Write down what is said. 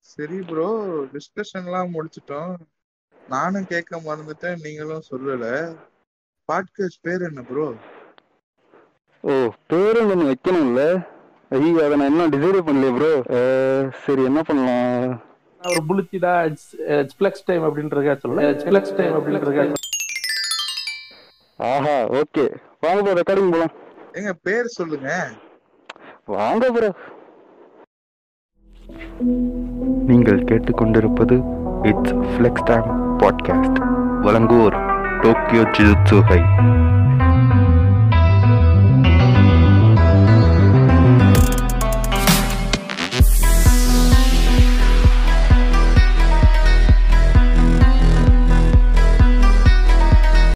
சரி ப்ரோ டிஸ்கஷன்லாம் முடிச்சிட்டோம் நானும் கேட்க மறந்துட்டேன் நீங்களும் சொல்லல பாட்காஸ்ட் பேர் என்ன ப்ரோ ஓ பேரும் ஒன்று வைக்கணும்ல ஐயோ அதை நான் இன்னும் டிசைட் பண்ணலையே ப்ரோ சரி என்ன பண்ணலாம் ஒரு புளிச்சிடா இட்ஸ் ஃபிளெக்ஸ் டைம் அப்படின்றதுக்கா சொல்ல ஃபிளெக்ஸ் டைம் அப்படின்றதுக்கா ஆஹா ஓகே வாங்க ப்ரோ ரெக்கார்டிங் போலாம் எங்க பேர் சொல்லுங்க வாங்க ப்ரோ நீங்கள் கேட்டுக்கொண்டிருப்பது இட்ஸ் ஃப்ளெக்ஸ் டைம் பாட்காஸ்ட் வழங்குவோர் டோக்கியோ ஜிஜுட்சு ஹை